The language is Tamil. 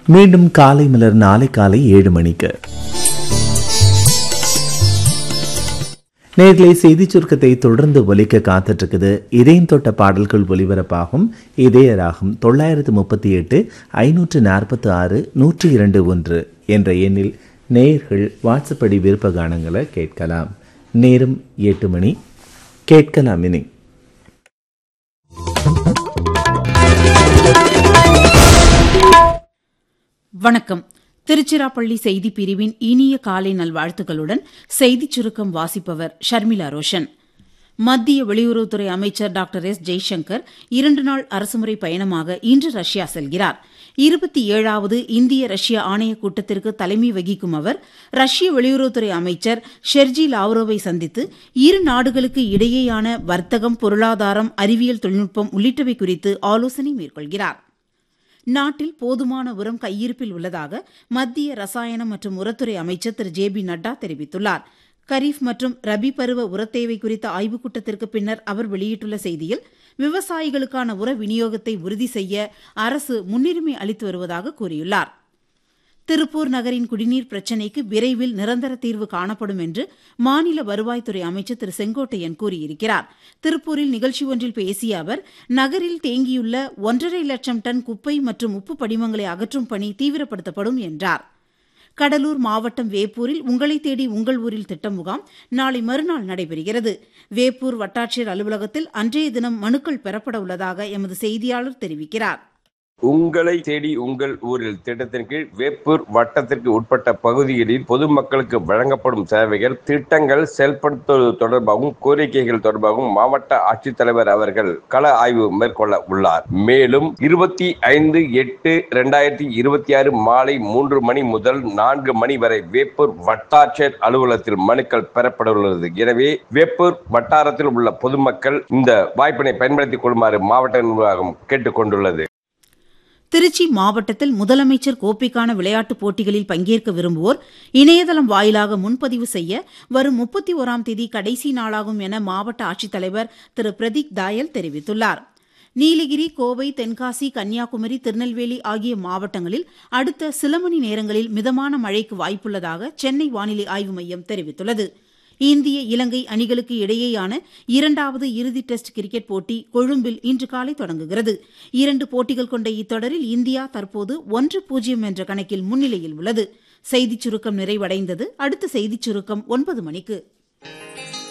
மீண்டும் காலை மலர் நாளை காலை ஏழு மணிக்கு நேர்களை செய்தி சுருக்கத்தை தொடர்ந்து ஒலிக்க காத்துட்டு இருக்குது இதயம் தொட்ட பாடல்கள் ஒலிபரப்பாகும் இதய ராகம் தொள்ளாயிரத்து முப்பத்தி எட்டு ஐநூற்று நாற்பத்தி ஆறு நூற்றி இரண்டு ஒன்று என்ற எண்ணில் நேயர்கள் வாட்ஸ்அப் அடி விருப்ப கானங்களை கேட்கலாம் நேரம் எட்டு மணி கேட்கலாம் இனி வணக்கம் திருச்சிராப்பள்ளி செய்தி பிரிவின் இனிய காலை நல்வாழ்த்துக்களுடன் செய்திச் சுருக்கம் வாசிப்பவர் ஷர்மிளா ரோஷன் மத்திய வெளியுறவுத்துறை அமைச்சர் டாக்டர் எஸ் ஜெய்சங்கர் இரண்டு நாள் அரசுமுறை பயணமாக இன்று ரஷ்யா செல்கிறார் இருபத்தி ஏழாவது இந்திய ரஷ்ய ஆணைய கூட்டத்திற்கு தலைமை வகிக்கும் அவர் ரஷ்ய வெளியுறவுத்துறை அமைச்சர் ஷெர்ஜி லாவ்ரோவை சந்தித்து இரு நாடுகளுக்கு இடையேயான வர்த்தகம் பொருளாதாரம் அறிவியல் தொழில்நுட்பம் உள்ளிட்டவை குறித்து ஆலோசனை மேற்கொள்கிறார் நாட்டில் போதுமான உரம் கையிருப்பில் உள்ளதாக மத்திய ரசாயனம் மற்றும் உரத்துறை அமைச்சர் திரு ஜே பி நட்டா தெரிவித்துள்ளார் கரீஃப் மற்றும் ரபி பருவ உரத்தேவை குறித்த ஆய்வுக் கூட்டத்திற்கு பின்னர் அவர் வெளியிட்டுள்ள செய்தியில் விவசாயிகளுக்கான உர விநியோகத்தை உறுதி செய்ய அரசு முன்னுரிமை அளித்து வருவதாக கூறியுள்ளார் திருப்பூர் நகரின் குடிநீர் பிரச்சினைக்கு விரைவில் நிரந்தர தீர்வு காணப்படும் என்று மாநில வருவாய்த்துறை அமைச்சர் திரு செங்கோட்டையன் கூறியிருக்கிறார் திருப்பூரில் நிகழ்ச்சி ஒன்றில் பேசிய அவர் நகரில் தேங்கியுள்ள ஒன்றரை லட்சம் டன் குப்பை மற்றும் உப்பு படிமங்களை அகற்றும் பணி தீவிரப்படுத்தப்படும் என்றார் கடலூர் மாவட்டம் வேப்பூரில் உங்களை தேடி உங்கள் ஊரில் திட்டம் முகாம் நாளை மறுநாள் நடைபெறுகிறது வேப்பூர் வட்டாட்சியர் அலுவலகத்தில் அன்றைய தினம் மனுக்கள் பெறப்பட உள்ளதாக எமது செய்தியாளர் தெரிவிக்கிறார் உங்களை தேடி உங்கள் ஊரில் திட்டத்தின் கீழ் வேப்பூர் வட்டத்திற்கு உட்பட்ட பகுதிகளில் பொதுமக்களுக்கு வழங்கப்படும் சேவைகள் திட்டங்கள் செயல்படுத்துவது தொடர்பாகவும் கோரிக்கைகள் தொடர்பாகவும் மாவட்ட ஆட்சித்தலைவர் அவர்கள் கள ஆய்வு மேற்கொள்ள உள்ளார் மேலும் இருபத்தி ஐந்து எட்டு இரண்டாயிரத்தி இருபத்தி ஆறு மாலை மூன்று மணி முதல் நான்கு மணி வரை வேப்பூர் வட்டாட்சியர் அலுவலகத்தில் மனுக்கள் பெறப்பட உள்ளது எனவே வேப்பூர் வட்டாரத்தில் உள்ள பொதுமக்கள் இந்த வாய்ப்பினை பயன்படுத்திக் கொள்ளுமாறு மாவட்ட நிர்வாகம் கேட்டுக் கொண்டுள்ளது திருச்சி மாவட்டத்தில் முதலமைச்சர் கோப்பைக்கான விளையாட்டுப் போட்டிகளில் பங்கேற்க விரும்புவோர் இணையதளம் வாயிலாக முன்பதிவு செய்ய வரும் முப்பத்தி ஓராம் தேதி கடைசி நாளாகும் என மாவட்ட ஆட்சித்தலைவர் திரு பிரதீக் தாயல் தெரிவித்துள்ளார் நீலகிரி கோவை தென்காசி கன்னியாகுமரி திருநெல்வேலி ஆகிய மாவட்டங்களில் அடுத்த சில மணி நேரங்களில் மிதமான மழைக்கு வாய்ப்புள்ளதாக சென்னை வானிலை ஆய்வு மையம் தெரிவித்துள்ளது இந்திய இலங்கை அணிகளுக்கு இடையேயான இரண்டாவது இறுதி டெஸ்ட் கிரிக்கெட் போட்டி கொழும்பில் இன்று காலை தொடங்குகிறது இரண்டு போட்டிகள் கொண்ட இத்தொடரில் இந்தியா தற்போது ஒன்று பூஜ்ஜியம் என்ற கணக்கில் முன்னிலையில் உள்ளது செய்திச் சுருக்கம் நிறைவடைந்தது அடுத்த செய்திச் சுருக்கம் ஒன்பது மணிக்கு